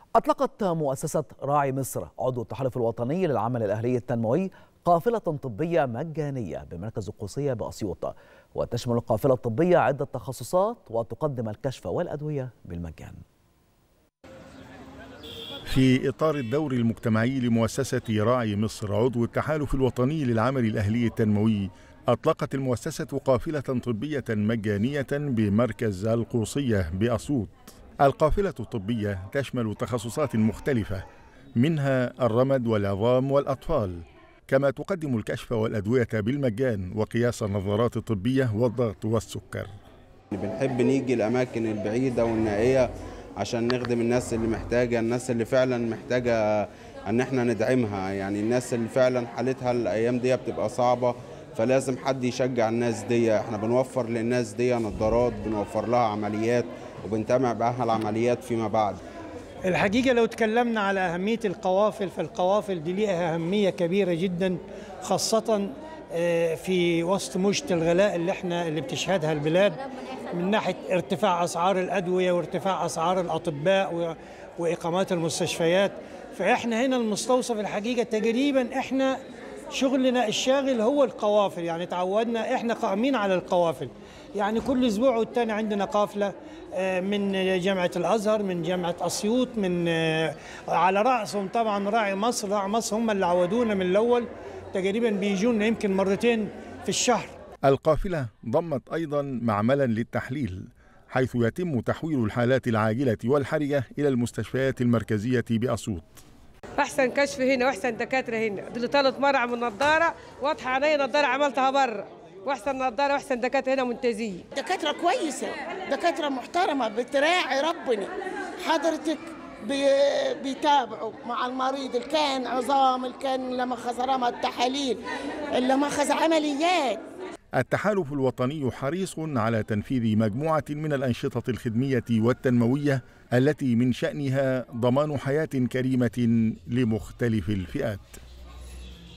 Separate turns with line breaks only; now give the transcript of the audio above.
أطلقت مؤسسة راعي مصر عضو التحالف الوطني للعمل الأهلي التنموي قافلة طبية مجانية بمركز القوسية بأسيوط وتشمل القافلة الطبية عدة تخصصات وتقدم الكشف والأدوية بالمجان
في إطار الدور المجتمعي لمؤسسة راعي مصر عضو التحالف الوطني للعمل الأهلي التنموي أطلقت المؤسسة قافلة طبية مجانية بمركز القوسية بأسيوط القافلة الطبية تشمل تخصصات مختلفة منها الرمد والعظام والأطفال كما تقدم الكشف والأدوية بالمجان وقياس النظارات الطبية والضغط والسكر
بنحب نيجي الأماكن البعيدة والنائية عشان نخدم الناس اللي محتاجة الناس اللي فعلا محتاجة أن احنا ندعمها يعني الناس اللي فعلا حالتها الأيام دي بتبقى صعبة فلازم حد يشجع الناس دي احنا بنوفر للناس دي نظارات بنوفر لها عمليات وبنتابع معاها العمليات فيما بعد
الحقيقة لو تكلمنا على أهمية القوافل فالقوافل دي ليها أهمية كبيرة جدا خاصة في وسط موجة الغلاء اللي احنا اللي بتشهدها البلاد من ناحية ارتفاع أسعار الأدوية وارتفاع أسعار الأطباء وإقامات المستشفيات فإحنا هنا المستوصف الحقيقة تقريبا إحنا شغلنا الشاغل هو القوافل يعني تعودنا إحنا قائمين على القوافل يعني كل أسبوع والتاني عندنا قافلة من جامعة الأزهر من جامعة أسيوط من على رأسهم طبعا راعي مصر راعي مصر هم اللي عودونا من الأول تقريبا بيجونا يمكن مرتين في الشهر
القافلة ضمت أيضا معملا للتحليل حيث يتم تحويل الحالات العاجلة والحرجة إلى المستشفيات المركزية بأسيوط
احسن كشف هنا واحسن دكاتره هنا دول ثالث مره اعمل نظاره واضحه علي نظاره عملتها بره واحسن نظاره واحسن دكاتره هنا ممتازين
دكاتره كويسه دكاتره محترمه بتراعي ربنا حضرتك بيتابعوا مع المريض اللي كان عظام اللي كان لما خذ رمى التحاليل اللي ما خذ عمليات
التحالف الوطني حريص على تنفيذ مجموعة من الأنشطة الخدمية والتنموية التي من شأنها ضمان حياة كريمة لمختلف الفئات